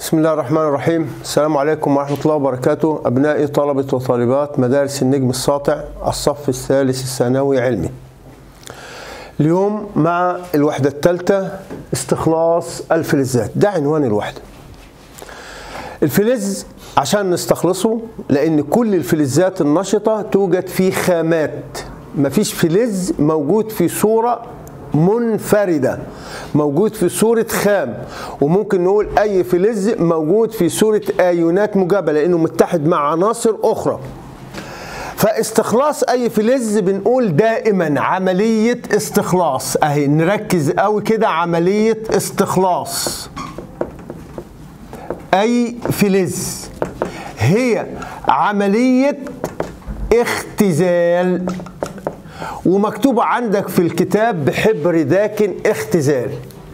بسم الله الرحمن الرحيم السلام عليكم ورحمة الله وبركاته أبنائي طلبة وطالبات مدارس النجم الساطع الصف الثالث الثانوي علمي اليوم مع الوحدة الثالثة استخلاص الفلزات ده عنوان الوحدة الفلز عشان نستخلصه لأن كل الفلزات النشطة توجد في خامات مفيش فلز موجود في صورة منفردة موجود في صورة خام وممكن نقول أي فلز موجود في صورة آيونات مجابة لأنه متحد مع عناصر أخرى فاستخلاص أي فلز بنقول دائما عملية استخلاص أهي نركز قوي كده عملية استخلاص أي فلز هي عملية اختزال ومكتوبة عندك في الكتاب بحبر ذاك اختزال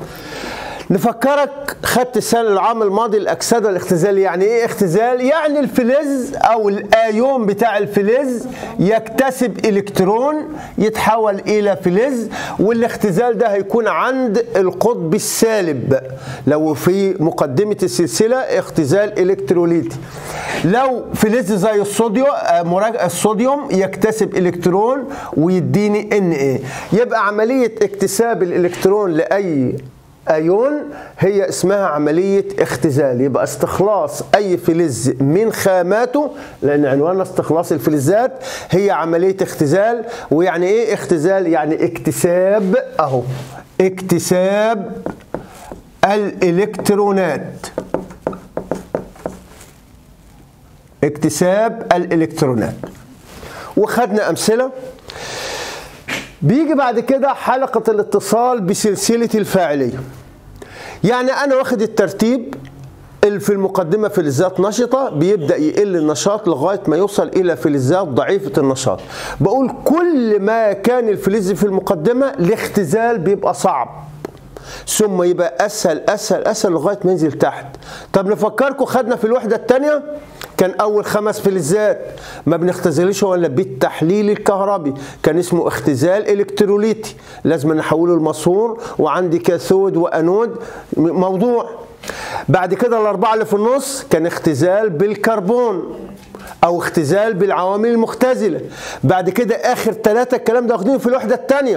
نفكرك خدت السنة العام الماضي الأكسدة الاختزال يعني إيه اختزال؟ يعني الفلز أو الآيون بتاع الفلز يكتسب إلكترون يتحول إلى فلز والاختزال ده هيكون عند القطب السالب لو في مقدمة السلسلة اختزال إلكتروليتي لو فلز زي الصوديوم الصوديوم يكتسب إلكترون ويديني ان ايه يبقى عملية اكتساب الإلكترون لأي ايون هي اسمها عمليه اختزال يبقى استخلاص اي فلز من خاماته لان عنواننا استخلاص الفلزات هي عمليه اختزال ويعني ايه اختزال يعني اكتساب اهو اكتساب الالكترونات اكتساب الالكترونات وخدنا امثله بيجي بعد كده حلقة الاتصال بسلسلة الفاعلية يعني أنا واخد الترتيب في المقدمة فلزات نشطة بيبدأ يقل النشاط لغاية ما يوصل إلى فلزات ضعيفة النشاط بقول كل ما كان الفلز في المقدمة الاختزال بيبقى صعب ثم يبقى أسهل أسهل أسهل لغاية ما ينزل تحت طب نفكركم خدنا في الوحدة الثانية كان اول خمس فلزات ما بنختزلش ولا بالتحليل الكهربي كان اسمه اختزال الكتروليتي لازم نحوله لمسحور وعندي كاثود وانود موضوع بعد كده الاربعه اللي في النص كان اختزال بالكربون او اختزال بالعوامل المختزله بعد كده اخر ثلاثه الكلام ده واخدينه في الوحده الثانيه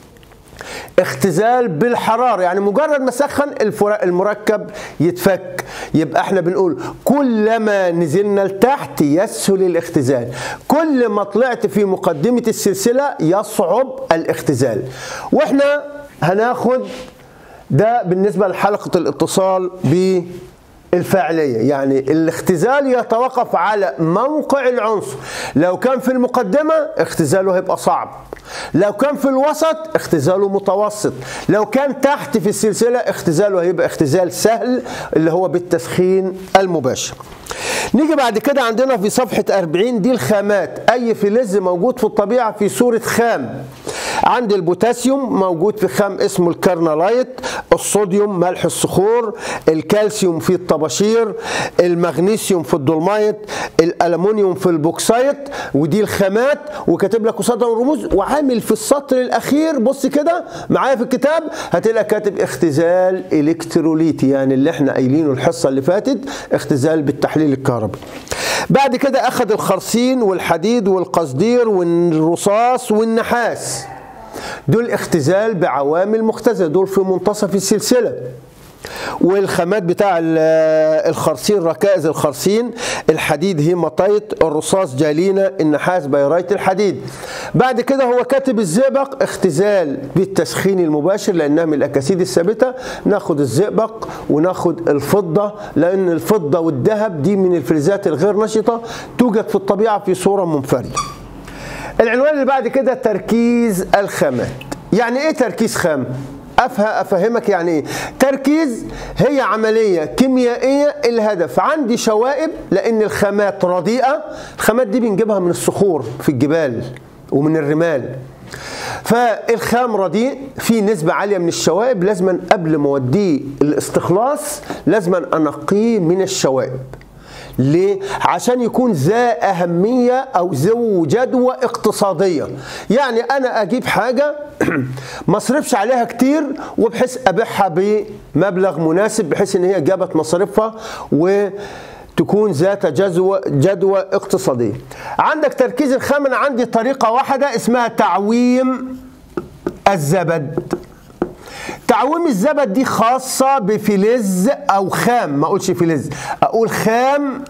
اختزال بالحرارة يعني مجرد ما سخن المركب يتفك يبقى احنا بنقول كلما نزلنا لتحت يسهل الاختزال كل ما طلعت في مقدمة السلسلة يصعب الاختزال واحنا هناخد ده بالنسبة لحلقة الاتصال ب الفاعلية يعني الاختزال يتوقف على موقع العنصر لو كان في المقدمة اختزاله هيبقى صعب لو كان في الوسط اختزاله متوسط لو كان تحت في السلسلة اختزاله هيبقى اختزال سهل اللي هو بالتسخين المباشر نيجي بعد كده عندنا في صفحة 40 دي الخامات أي فلز موجود في الطبيعة في صورة خام عندي البوتاسيوم موجود في خام اسمه الكرنلايت الصوديوم ملح الصخور الكالسيوم في الطباشير المغنيسيوم في الدولمايت الالومنيوم في البوكسايت ودي الخامات وكاتب لك قصادها الرموز وعامل في السطر الاخير بص كده معايا في الكتاب هتلاقي كاتب اختزال الكتروليتي يعني اللي احنا قايلينه الحصه اللي فاتت اختزال بالتحليل الكهربي بعد كده اخذ الخرسين والحديد والقصدير والرصاص والنحاس دول اختزال بعوامل مختزله دول في منتصف السلسله والخامات بتاع الخرسين ركائز الخرسين الحديد هيماتايت الرصاص جالينا النحاس بيرايت الحديد بعد كده هو كاتب الزئبق اختزال بالتسخين المباشر لانها من الاكاسيد الثابته ناخد الزئبق وناخد الفضه لان الفضه والذهب دي من الفلزات الغير نشطه توجد في الطبيعه في صوره منفرده العنوان اللي بعد كده تركيز الخامات يعني ايه تركيز خام افهم افهمك يعني ايه تركيز هي عمليه كيميائيه الهدف عندي شوائب لان الخامات رديئه الخامات دي بنجيبها من الصخور في الجبال ومن الرمال فالخام رديء في نسبة عالية من الشوائب لازما قبل ما اوديه الاستخلاص لازما انقيه من الشوائب ليه؟ عشان يكون ذا أهمية أو ذو جدوى اقتصادية يعني أنا أجيب حاجة ما اصرفش عليها كتير وبحيث أبيعها بمبلغ مناسب بحيث إن هي جابت مصاريفها و تكون ذات جدوى جدوى اقتصاديه. عندك تركيز الخام انا عندي طريقه واحده اسمها تعويم الزبد. تعويم الزبد دي خاصه بفلز او خام ما اقولش فلز اقول خام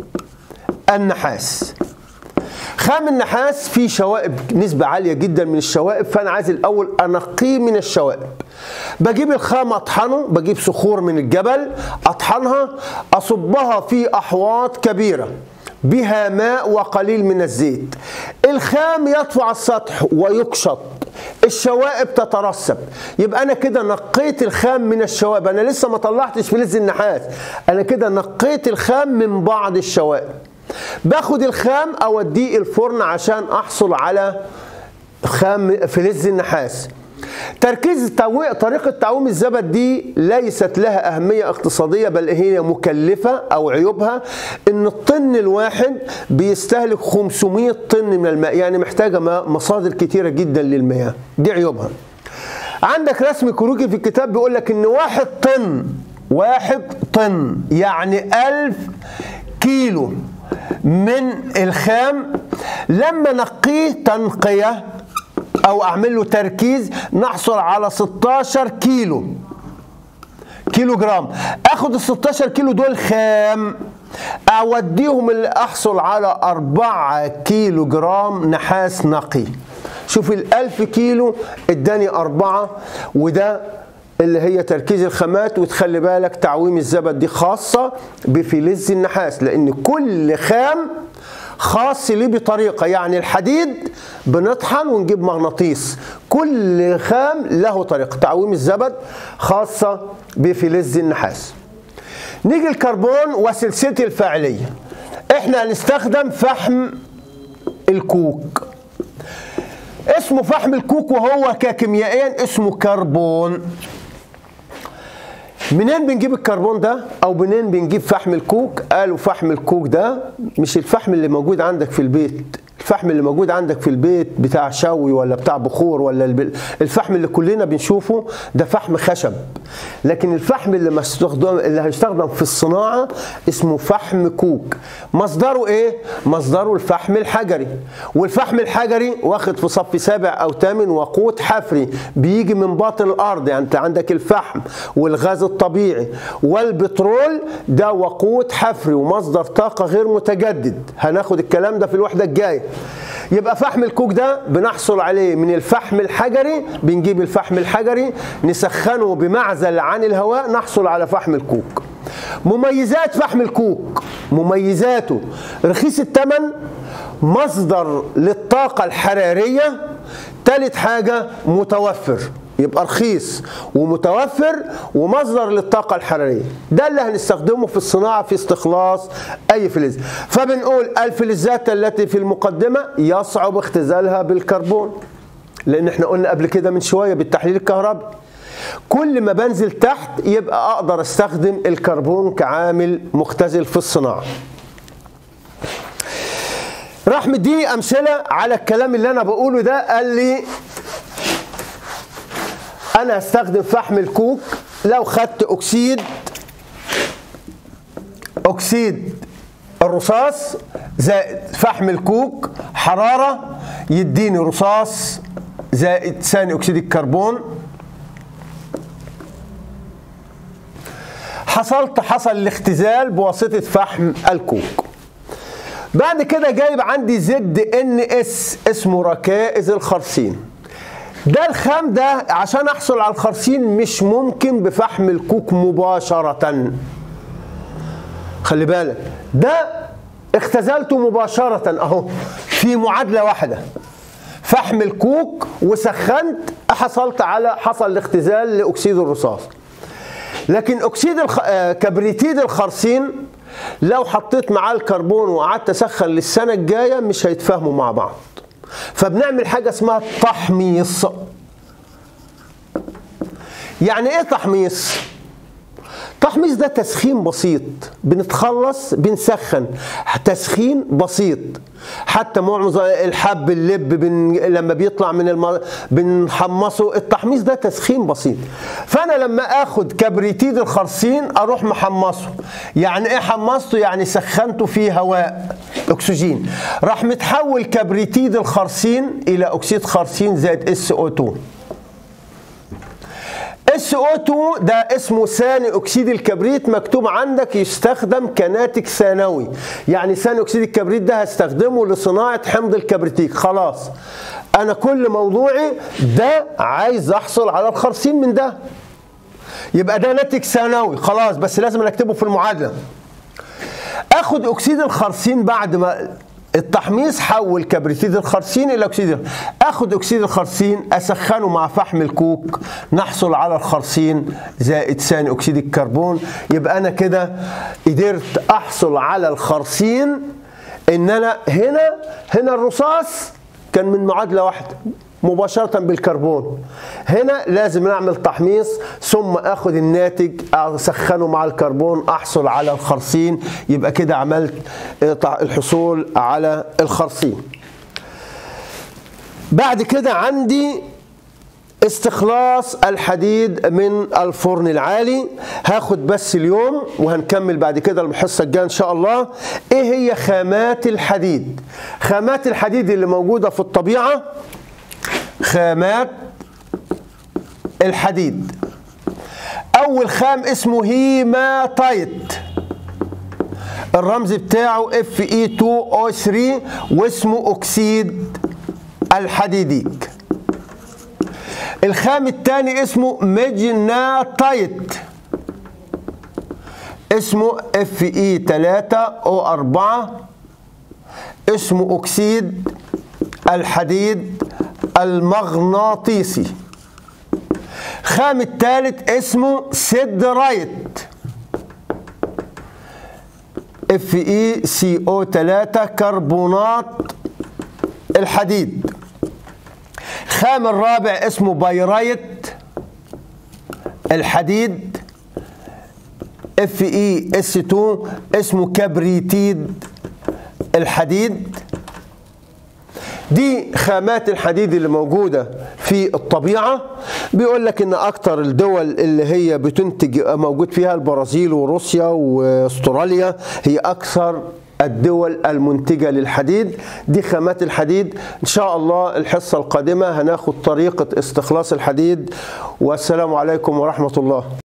النحاس. خام النحاس فيه شوائب نسبة عالية جدا من الشوائب فأنا عايز الأول أنقيه من الشوائب بجيب الخام أطحنه بجيب صخور من الجبل أطحنها أصبها في أحواض كبيرة بها ماء وقليل من الزيت الخام يطفو على السطح ويقشط الشوائب تترسب يبقى انا كده نقيت الخام من الشوائب انا لسه ما طلعتش فلز النحاس انا كده نقيت الخام من بعض الشوائب باخد الخام اوديه الفرن عشان احصل على خام فلز النحاس تركيز التعوي... طريقة تعويم الزبد دي ليست لها أهمية اقتصادية بل هي مكلفة أو عيوبها إن الطن الواحد بيستهلك 500 طن من الماء يعني محتاجة مصادر كتيرة جدا للمياه دي عيوبها عندك رسم كروكي في الكتاب بيقول لك إن واحد طن واحد طن يعني ألف كيلو من الخام لما نقيه تنقية أو أعمل له تركيز نحصل على 16 كيلو كيلو جرام أخد ال 16 كيلو دول خام أوديهم اللي أحصل على 4 كيلو جرام نحاس نقي شوف الألف كيلو اداني أربعة وده اللي هي تركيز الخامات وتخلي بالك تعويم الزبد دي خاصة بفلز النحاس لأن كل خام خاص ليه بطريقة يعني الحديد بنطحن ونجيب مغناطيس كل خام له طريقة تعويم الزبد خاصة بفلز النحاس نيجي الكربون وسلسلة الفاعلية احنا هنستخدم فحم الكوك اسمه فحم الكوك وهو ككيميائيا اسمه كربون منين بنجيب الكربون ده او منين بنجيب فحم الكوك قالوا فحم الكوك ده مش الفحم اللي موجود عندك في البيت الفحم اللي موجود عندك في البيت بتاع شوي ولا بتاع بخور ولا الفحم اللي كلنا بنشوفه ده فحم خشب لكن الفحم اللي مستخدم اللي هيستخدم في الصناعه اسمه فحم كوك مصدره ايه مصدره الفحم الحجري والفحم الحجري واخد في صف سابع او ثامن وقود حفري بيجي من باطن الارض يعني انت عندك الفحم والغاز الطبيعي والبترول ده وقود حفري ومصدر طاقه غير متجدد هناخد الكلام ده في الوحده الجايه يبقى فحم الكوك ده بنحصل عليه من الفحم الحجري بنجيب الفحم الحجري نسخنه بمعزل عن الهواء نحصل على فحم الكوك مميزات فحم الكوك مميزاته رخيص الثمن مصدر للطاقة الحرارية ثالث حاجة متوفر يبقى رخيص ومتوفر ومصدر للطاقة الحرارية ده اللي هنستخدمه في الصناعة في استخلاص أي فلز فبنقول الفلزات التي في المقدمة يصعب اختزالها بالكربون لأن احنا قلنا قبل كده من شوية بالتحليل الكهربي كل ما بنزل تحت يبقى أقدر استخدم الكربون كعامل مختزل في الصناعة راح مديني أمثلة على الكلام اللي أنا بقوله ده قال لي انا هستخدم فحم الكوك لو خدت اكسيد اكسيد الرصاص زائد فحم الكوك حرارة يديني رصاص زائد ثاني اكسيد الكربون حصلت حصل الاختزال بواسطة فحم الكوك بعد كده جايب عندي زد ان اس اسمه ركائز الخرسين ده الخام ده عشان احصل على الخرسين مش ممكن بفحم الكوك مباشرة خلي بالك ده اختزلته مباشرة اهو في معادلة واحدة فحم الكوك وسخنت حصلت على حصل الاختزال لاكسيد الرصاص لكن اكسيد الخ... كبريتيد الخرسين لو حطيت معاه الكربون وقعدت اسخن للسنه الجايه مش هيتفاهموا مع بعض فبنعمل حاجه اسمها تحميص يعني ايه تحميص التحميص ده تسخين بسيط بنتخلص بنسخن تسخين بسيط حتى معظم الحب اللب بن لما بيطلع من الم... بنحمصه التحميص ده تسخين بسيط فانا لما اخد كبريتيد الخرسين اروح محمصه يعني ايه حمصته يعني سخنته فيه هواء اكسجين راح متحول كبريتيد الخرسين الى اكسيد خرسين زائد اس او 2 اس او 2 ده اسمه ثاني اكسيد الكبريت مكتوب عندك يستخدم كناتج ثانوي يعني ثاني اكسيد الكبريت ده هستخدمه لصناعه حمض الكبريتيك خلاص انا كل موضوعي ده عايز احصل على الخرسين من ده يبقى ده ناتج ثانوي خلاص بس لازم نكتبه في المعادله اخد اكسيد الخرسين بعد ما التحميص حول كبريتيد الخرسين الى اكسيد اخد اكسيد الخرسين اسخنه مع فحم الكوك نحصل على الخرسين زائد ثاني اكسيد الكربون يبقى انا كده قدرت احصل على الخرسين ان انا هنا هنا الرصاص كان من معادله واحده مباشرة بالكربون هنا لازم نعمل تحميص ثم اخد الناتج اسخنه مع الكربون احصل على الخرسين يبقى كده عملت الحصول على الخرسين بعد كده عندي استخلاص الحديد من الفرن العالي هاخد بس اليوم وهنكمل بعد كده الحصه الجايه ان شاء الله ايه هي خامات الحديد خامات الحديد اللي موجوده في الطبيعه خامات الحديد اول خام اسمه هيماتايت الرمز بتاعه اف اي 2 او 3 واسمه اكسيد الحديديك الخام الثاني اسمه ميجناتايت اسمه اف اي 3 او 4 اسمه اكسيد الحديد المغناطيسي الخام الثالث اسمه سيدرايت اف اي سي او 3 كربونات الحديد الخام الرابع اسمه بايرايت الحديد اف اي اس 2 اسمه كبريتيد الحديد دي خامات الحديد اللي موجودة في الطبيعة بيقول لك ان اكتر الدول اللي هي بتنتج موجود فيها البرازيل وروسيا واستراليا هي اكثر الدول المنتجة للحديد دي خامات الحديد إن شاء الله الحصة القادمة هناخد طريقة استخلاص الحديد والسلام عليكم ورحمة الله